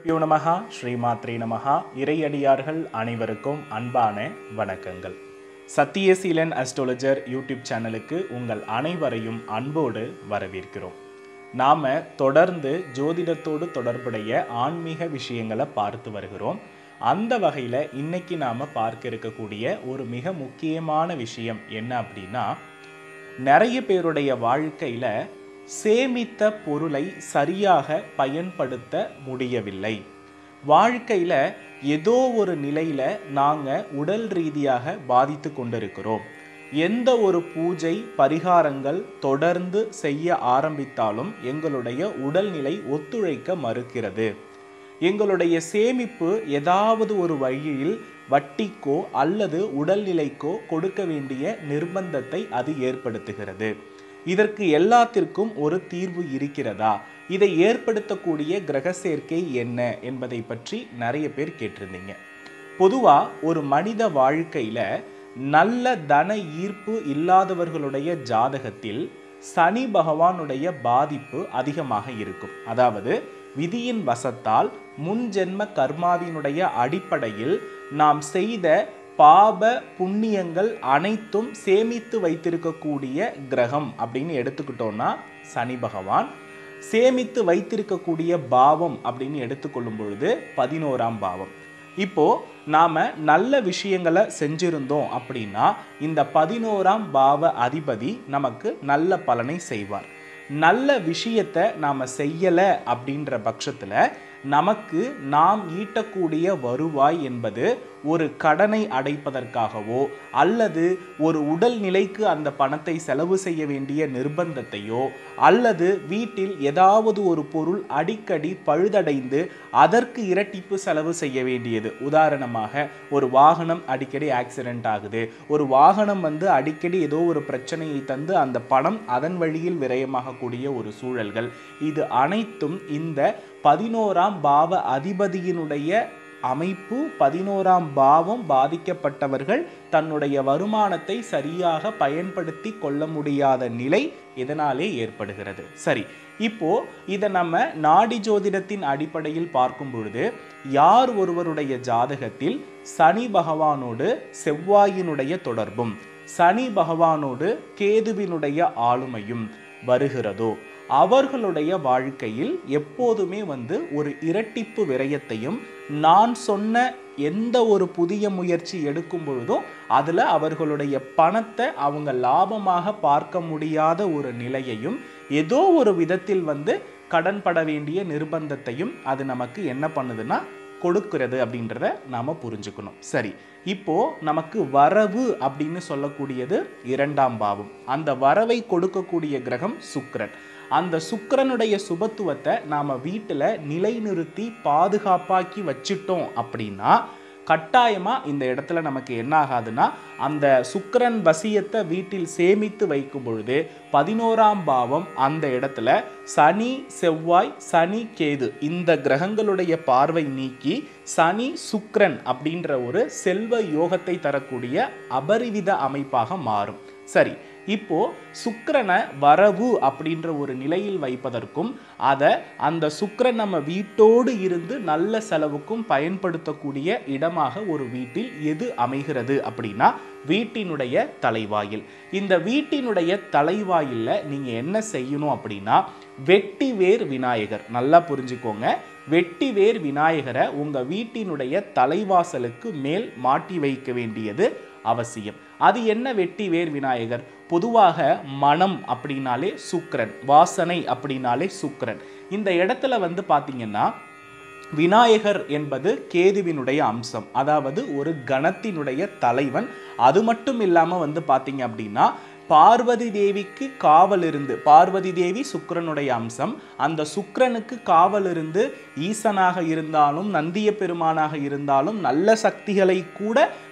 குருப்பியோ நமகா ஸ்ரீமாத்ரே நமகா இறையடியார்கள் அனைவருக்கும் அன்பான வணக்கங்கள் சத்தியசீலன் அஸ்ட்ரோலஜர் யூடியூப் சேனலுக்கு உங்கள் அனைவரையும் அன்போடு வரவேற்கிறோம் நாம தொடர்ந்து ஜோதிடத்தோடு தொடர்புடைய ஆன்மீக விஷயங்களை பார்த்து வருகிறோம் அந்த வகையில் இன்னைக்கு நாம பார்க்க இருக்கக்கூடிய ஒரு மிக முக்கியமான விஷயம் என்ன அப்படின்னா நிறைய பேருடைய வாழ்க்கையில சேமித்த பொருளை சரியாக பயன்படுத்த முடியவில்லை வாழ்க்கையில ஏதோ ஒரு நிலையில நாங்க உடல் ரீதியாக பாதித்து கொண்டிருக்கிறோம் எந்த ஒரு பூஜை பரிகாரங்கள் தொடர்ந்து செய்ய ஆரம்பித்தாலும் எங்களுடைய உடல்நிலை ஒத்துழைக்க மறுக்கிறது எங்களுடைய சேமிப்பு ஏதாவது ஒரு வழியில் வட்டிக்கோ அல்லது உடல்நிலைக்கோ கொடுக்க வேண்டிய நிர்பந்தத்தை அது ஏற்படுத்துகிறது இதற்கு எல்லாத்திற்கும் ஒரு தீர்வு இருக்கிறதா இதை ஏற்படுத்தக்கூடிய கிரக சேர்க்கை என்ன என்பதை பற்றி நிறைய பேர் கேட்டிருந்தீங்க பொதுவா ஒரு மனித வாழ்க்கையில நல்ல தன ஈர்ப்பு இல்லாதவர்களுடைய ஜாதகத்தில் சனி பகவானுடைய பாதிப்பு அதிகமாக இருக்கும் அதாவது விதியின் வசத்தால் முன்ஜென்ம கர்மாவினுடைய அடிப்படையில் நாம் செய்த பாப புண்ணியங்கள் அனைத்தும் சேமித்து வைத்திருக்கக்கூடிய கிரகம் அப்படின்னு எடுத்துக்கிட்டோம்னா சனி பகவான் சேமித்து வைத்திருக்கக்கூடிய பாவம் அப்படின்னு எடுத்துக்கொள்ளும் பொழுது பதினோராம் பாவம் இப்போ நாம நல்ல விஷயங்களை செஞ்சிருந்தோம் அப்படின்னா இந்த பதினோராம் பாவ அதிபதி நமக்கு நல்ல பலனை செய்வார் நல்ல விஷயத்தை நாம செய்யல அப்படின்ற பட்சத்துல நமக்கு நாம் ஈட்டக்கூடிய வருவாய் என்பது ஒரு கடனை அடைப்பதற்காகவோ அல்லது ஒரு உடல் நிலைக்கு அந்த பணத்தை செலவு செய்ய வேண்டிய நிர்பந்தத்தையோ அல்லது வீட்டில் ஏதாவது ஒரு பொருள் அடிக்கடி பழுதடைந்து அதற்கு இரட்டிப்பு செலவு செய்ய வேண்டியது உதாரணமாக ஒரு வாகனம் அடிக்கடி ஆக்சிடென்ட் ஆகுது ஒரு வாகனம் வந்து அடிக்கடி ஏதோ ஒரு பிரச்சனையை தந்து அந்த பணம் அதன் வழியில் விரயமாகக்கூடிய ஒரு சூழல்கள் இது அனைத்தும் இந்த பதினோராம் பாவ அதிபதியினுடைய அமைப்பு பதினோராம் பாவம் பாதிக்கப்பட்டவர்கள் தன்னுடைய வருமானத்தை சரியாக பயன்படுத்தி கொள்ள முடியாத நிலை இதனாலே ஏற்படுகிறது சரி இப்போ இதை நம்ம நாடி ஜோதிடத்தின் அடிப்படையில் பார்க்கும் பொழுது யார் ஒருவருடைய ஜாதகத்தில் சனி பகவானோடு செவ்வாயினுடைய தொடர்பும் சனி பகவானோடு கேதுவினுடைய ஆளுமையும் வருகிறதோ அவர்களுடைய வாழ்க்கையில் எப்போதுமே வந்து ஒரு இரட்டிப்பு விரயத்தையும் நான் சொன்ன எந்த ஒரு புதிய முயற்சி எடுக்கும் பொழுதும் அதில் அவர்களுடைய பணத்தை அவங்க லாபமாக பார்க்க முடியாத ஒரு நிலையையும் ஏதோ ஒரு விதத்தில் வந்து கடன் பட வேண்டிய நிர்பந்தத்தையும் அது நமக்கு என்ன பண்ணுதுன்னா கொடுக்கிறது அப்படின்றத நாம புரிஞ்சுக்கணும் சரி இப்போ நமக்கு வரவு அப்படின்னு சொல்லக்கூடியது இரண்டாம் பாவம் அந்த வரவை கொடுக்கக்கூடிய கிரகம் சுக்கிரன் அந்த சுக்கிரனுடைய சுபத்துவத்தை நாம வீட்டில் நிலைநிறுத்தி பாதுகாப்பாக்கி வச்சிட்டோம் அப்படின்னா கட்டாயமா இந்த இடத்துல நமக்கு என்ன ஆகாதுன்னா அந்த சுக்கிரன் வசியத்தை வீட்டில் சேமித்து வைக்கும் பொழுது பதினோராம் பாவம் அந்த இடத்துல சனி செவ்வாய் சனி கேது இந்த கிரகங்களுடைய பார்வை நீக்கி சனி சுக்கிரன் அப்படின்ற ஒரு செல்வ யோகத்தை தரக்கூடிய அபரிவித அமைப்பாக மாறும் சரி இப்போ சுக்கிரனை வரவு அப்படின்ற ஒரு நிலையில் வைப்பதற்கும் அதை அந்த சுக்கிரன் நம்ம வீட்டோடு இருந்து நல்ல செலவுக்கும் பயன்படுத்தக்கூடிய இடமாக ஒரு வீட்டில் எது அமைகிறது அப்படின்னா வீட்டினுடைய தலைவாயில் இந்த வீட்டினுடைய தலைவாயில்ல நீங்க என்ன செய்யணும் அப்படின்னா வெட்டிவேர் விநாயகர் நல்லா புரிஞ்சுக்கோங்க வெட்டிவேர் விநாயகரை உங்க வீட்டினுடைய தலைவாசலுக்கு மேல் மாட்டி வைக்க வேண்டியது அவசியம் அது என்ன வெட்டி வேர் விநாயகர் பொதுவாக மனம் அப்படின்னாலே சுக்கிரன் வாசனை அப்படின்னாலே சுக்கிரன் இந்த இடத்துல வந்து பார்த்தீங்கன்னா விநாயகர் என்பது கேதுவினுடைய அம்சம் அதாவது ஒரு கணத்தினுடைய தலைவன் அது மட்டும் இல்லாமல் வந்து பார்த்தீங்க அப்படின்னா பார்வதி தேவிக்கு காவல் இருந்து பார்வதி தேவி சுக்கிரனுடைய அம்சம் அந்த சுக்கிரனுக்கு காவல் இருந்து ஈசனாக இருந்தாலும் நந்திய பெருமானாக இருந்தாலும் நல்ல சக்திகளை கூட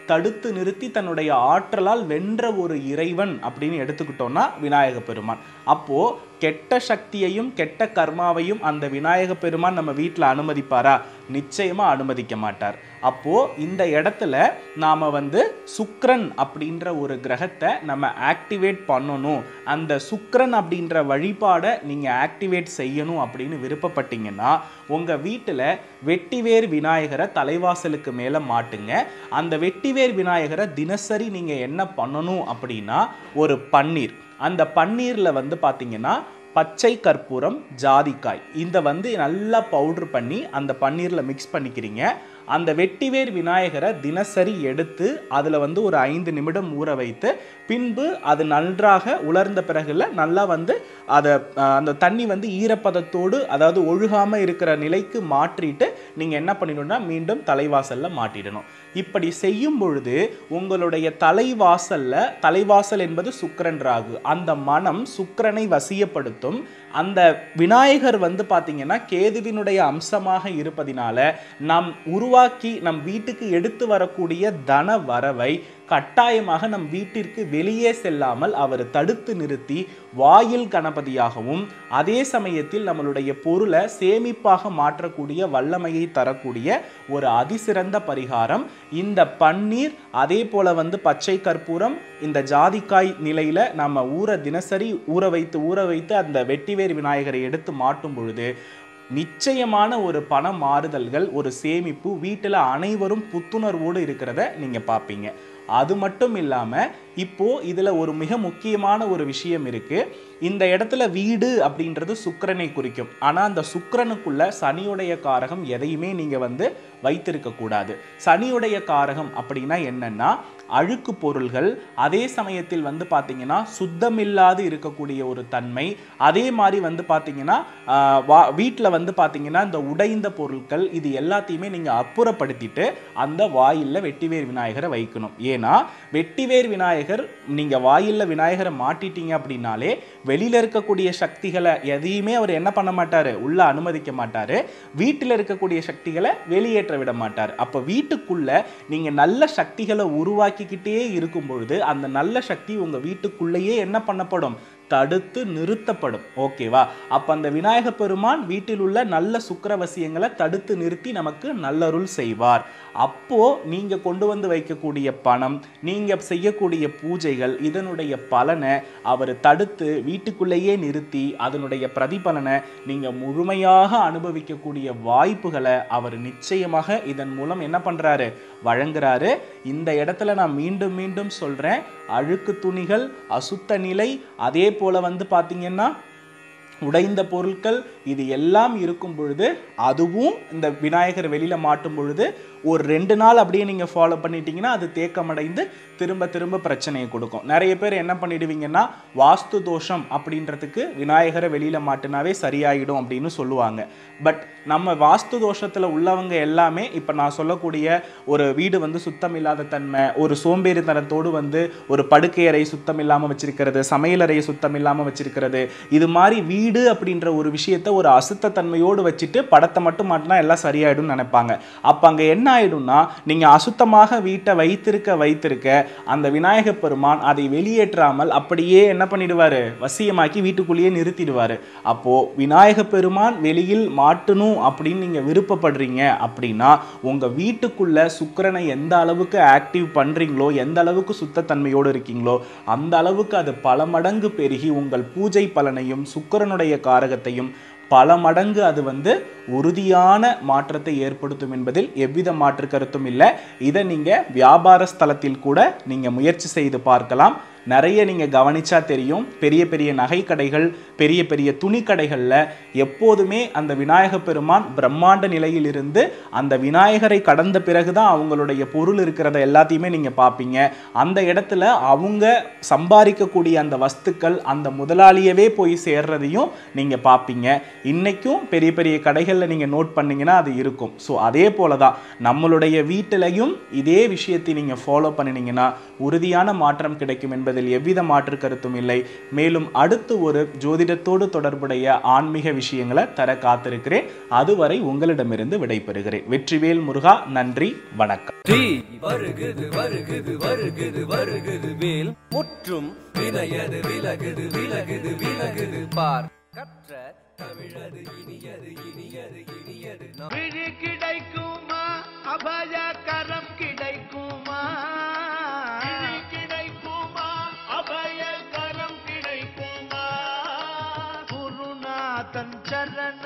தடுத்து நிறுத்தி தன்னுடைய ஆற்றலால் வென்ற ஒரு இறைவன் அப்படின்னு எடுத்துக்கிட்டோம்னா விநாயக பெருமான் அப்போ கெட்ட சக்தியையும் கெட்ட கர்மாவையும் அந்த விநாயக பெருமான் நம்ம வீட்டில் அனுமதிப்பாரா நிச்சயமா அனுமதிக்க மாட்டார் அப்போ இந்த இடத்துல நாம வந்து சுக்ரன் அப்படின்ற ஒரு கிரகத்தை நம்ம ஆக்டிவேட் பண்ணணும் அந்த சுக்ரன் அப்படின்ற வழிபாடை நீங்க ஆக்டிவேட் செய்யணும் அப்படின்னு விருப்பப்பட்டீங்கன்னா உங்க வீட்டில் வெட்டிவேர் விநாயகரை தலைவாசலுக்கு மேலே மாட்டுங்க அந்த வெட்டிவேர் விநாயகரை தினசரி நீங்க என்ன பண்ணணும் அப்படின்னா ஒரு பன்னீர் அந்த பன்னீரில் வந்து பார்த்தீங்கன்னா பச்சை கற்பூரம் ஜாதிக்காய் இந்த வந்து நல்லா பவுடர் பண்ணி அந்த பன்னீரில் மிக்ஸ் பண்ணிக்கிறீங்க அந்த வெட்டிவேர் விநாயகரை தினசரி எடுத்து அதில் வந்து ஒரு ஐந்து நிமிடம் ஊற வைத்து பின்பு அது நன்றாக உலர்ந்த பிறகுல நல்லா வந்து அதை அஹ், அந்த தண்ணி வந்து ஈரப்பதத்தோடு அதாவது ஒழுகாமல் இருக்கிற நிலைக்கு மாற்றிட்டு நீங்கள் என்ன பண்ணிடணும்னா மீண்டும் தலைவாசலில் மாட்டிடணும் இப்படி செய்யும் பொழுது உங்களுடைய தலைவாசல்ல தலைவாசல் என்பது சுக்கிரன் ராகு அந்த மனம் சுக்கிரனை வசியப்படுத்தும் அந்த விநாயகர் வந்து பார்த்தீங்கன்னா கேதுவினுடைய அம்சமாக இருப்பதினால நாம் உருவாக்கி நம் வீட்டுக்கு எடுத்து வரக்கூடிய தன வரவை கட்டாயமாக நம் வீட்டிற்கு வெளியே செல்லாமல் அவர் தடுத்து நிறுத்தி வாயில் கணபதியாகவும் அதே சமயத்தில் நம்மளுடைய பொருளை சேமிப்பாக மாற்றக்கூடிய வல்லமையை தரக்கூடிய ஒரு அதிசிறந்த பரிகாரம் இந்த பன்னீர் அதே போல வந்து பச்சை கற்பூரம் இந்த ஜாதிக்காய் நிலையில நம்ம ஊற தினசரி ஊற வைத்து ஊற வைத்து அந்த வெட்டிவேர் விநாயகரை எடுத்து மாட்டும் பொழுது நிச்சயமான ஒரு பண மாறுதல்கள் ஒரு சேமிப்பு வீட்டில் அனைவரும் புத்துணர்வோடு இருக்கிறத நீங்கள் பார்ப்பீங்க அது மட்டும் இல்லாமல் இப்போ இதில் ஒரு மிக முக்கியமான ஒரு விஷயம் இருக்கு இந்த இடத்துல வீடு அப்படின்றது சுக்கிரனை குறிக்கும் ஆனால் அந்த சுக்கிரனுக்குள்ள சனியுடைய காரகம் எதையுமே நீங்கள் வந்து வைத்திருக்க கூடாது சனியுடைய காரகம் அப்படின்னா என்னன்னா அழுக்கு பொருள்கள் அதே சமயத்தில் வந்து பார்த்தீங்கன்னா சுத்தமில்லாது இருக்கக்கூடிய ஒரு தன்மை அதே மாதிரி வந்து பார்த்தீங்கன்னா ஆஹ், வா வீட்டில் வந்து பார்த்தீங்கன்னா இந்த உடைந்த பொருட்கள் இது எல்லாத்தையுமே நீங்கள் அப்புறப்படுத்திட்டு அந்த வாயிலில் வெட்டிவேர் விநாயகரை வைக்கணும் ஏன்னா வெட்டிவேர் விநாயகர் நீங்கள் வாயிலில் விநாயகரை மாட்டிட்டீங்க அப்படின்னாலே வெளியில் இருக்கக்கூடிய சக்திகளை எதையுமே அவர் என்ன பண்ண மாட்டார் உள்ள அனுமதிக்க மாட்டார் வீட்டில் இருக்கக்கூடிய சக்திகளை வெளியேற்ற விட மாட்டார் அப்போ வீட்டுக்குள்ள நீங்கள் நல்ல சக்திகளை உருவாக்கிக்கிட்டே இருக்கும் பொழுது அந்த நல்ல சக்தி உங்கள் வீட்டுக்குள்ளேயே என்ன பண்ணப்படும் தடுத்து நிறுத்தப்படும் ஓகேவா அப்போ அந்த விநாயக பெருமான் வீட்டில் உள்ள நல்ல சுக்கிரவசியங்களை தடுத்து நிறுத்தி நமக்கு நல்லருள் செய்வார் அப்போ நீங்க கொண்டு வந்து வைக்கக்கூடிய பணம் நீங்க செய்யக்கூடிய பூஜைகள் இதனுடைய பலனை அவர் தடுத்து வீட்டுக்குள்ளேயே நிறுத்தி அதனுடைய பிரதிபலனை நீங்க முழுமையாக அனுபவிக்கக்கூடிய வாய்ப்புகளை அவர் நிச்சயமாக இதன் மூலம் என்ன பண்றாரு வழங்குறாரு இந்த இடத்துல நான் மீண்டும் மீண்டும் சொல்றேன் அழுக்கு துணிகள் அசுத்த நிலை அதே போல வந்து பாத்தீங்கன்னா உடைந்த பொருட்கள் இது எல்லாம் இருக்கும் பொழுது அதுவும் இந்த விநாயகர் வெளியில மாட்டும் பொழுது ஒரு ரெண்டு நாள் அப்படியே நீங்க ஃபாலோ பண்ணிட்டீங்கன்னா அது தேக்கமடைந்து திரும்ப திரும்ப பிரச்சனையை கொடுக்கும் நிறைய பேர் என்ன பண்ணிடுவீங்கன்னா வாஸ்து தோஷம் அப்படின்றதுக்கு விநாயகரை வெளியில மாட்டினாவே சரியாயிடும் அப்படின்னு சொல்லுவாங்க பட் நம்ம வாஸ்து தோஷத்துல உள்ளவங்க எல்லாமே இப்ப நான் சொல்லக்கூடிய ஒரு வீடு வந்து சுத்தம் இல்லாத தன்மை ஒரு சோம்பேறித்தனத்தோடு வந்து ஒரு படுக்கை அறை சுத்தம் இல்லாம வச்சிருக்கிறது சமையலறையை சுத்தம் இல்லாம வச்சிருக்கிறது இது மாதிரி வீடு அப்படின்ற ஒரு விஷயத்த ஒரு அசுத்த தன்மையோடு வச்சுட்டு படத்தை மட்டும் மாட்டினா எல்லாம் சரியாயிடும்னு நினைப்பாங்க அப்ப அங்க என்ன ஆயிடும்னா நீங்க அசுத்தமாக வீட்டை வைத்திருக்க வைத்திருக்க அந்த விநாயக பெருமான் அதை வெளியேற்றாமல் அப்படியே என்ன பண்ணிடுவாரு வசியமாக்கி வீட்டுக்குள்ளேயே நிறுத்திடுவாரு அப்போ விநாயக பெருமான் வெளியில் மாட்டணும் அப்படின்னு நீங்க விருப்பப்படுறீங்க அப்படின்னா உங்க வீட்டுக்குள்ள சுக்கிரனை எந்த அளவுக்கு ஆக்டிவ் பண்றீங்களோ எந்த அளவுக்கு சுத்தத்தன்மையோடு இருக்கீங்களோ அந்த அளவுக்கு அது பல மடங்கு பெருகி உங்கள் பூஜை பலனையும் சுக்கிரனுடைய காரகத்தையும் பல மடங்கு அது வந்து உறுதியான மாற்றத்தை ஏற்படுத்தும் என்பதில் எவ்வித மாற்று கருத்தும் இல்லை இதை நீங்கள் வியாபார ஸ்தலத்தில் கூட நீங்கள் முயற்சி செய்து பார்க்கலாம் நிறைய நீங்கள் கவனிச்சா தெரியும் பெரிய பெரிய நகை கடைகள் பெரிய பெரிய துணி கடைகளில் எப்போதுமே அந்த விநாயக பெருமான் பிரம்மாண்ட நிலையில் இருந்து அந்த விநாயகரை கடந்த பிறகு தான் அவங்களுடைய பொருள் இருக்கிறத எல்லாத்தையுமே நீங்கள் பார்ப்பீங்க அந்த இடத்துல அவங்க சம்பாதிக்கக்கூடிய அந்த வஸ்துக்கள் அந்த முதலாளியவே போய் சேர்றதையும் நீங்கள் பார்ப்பீங்க இன்னைக்கும் பெரிய பெரிய கடைகளில் நீங்கள் நோட் பண்ணீங்கன்னா அது இருக்கும் ஸோ அதே போல தான் நம்மளுடைய வீட்டிலையும் இதே விஷயத்தை நீங்கள் ஃபாலோ பண்ணினீங்கன்னா உறுதியான மாற்றம் கிடைக்கும் என்பது என்பதில் எவ்வித மாற்று கருத்தும் இல்லை மேலும் அடுத்து ஒரு ஜோதிடத்தோடு தொடர்புடைய ஆன்மீக விஷயங்களை தர காத்திருக்கிறேன் அதுவரை உங்களிடமிருந்து விடைபெறுகிறேன் வெற்றிவேல் முருகா நன்றி வணக்கம் தீ வருகுது வருகுது வருகுது வருகுது வேல் முற்றும் வினையது விலகுது விலகுது விலகுது பார் கற்ற தமிழது இனியது இனியது இனியது நாம் விழி கிடைக்குமா அபய கரம் கிடைக்குமா விழி கிடைக்குமா அபய கரம் கிடைக்குமா குருநாதன் சரண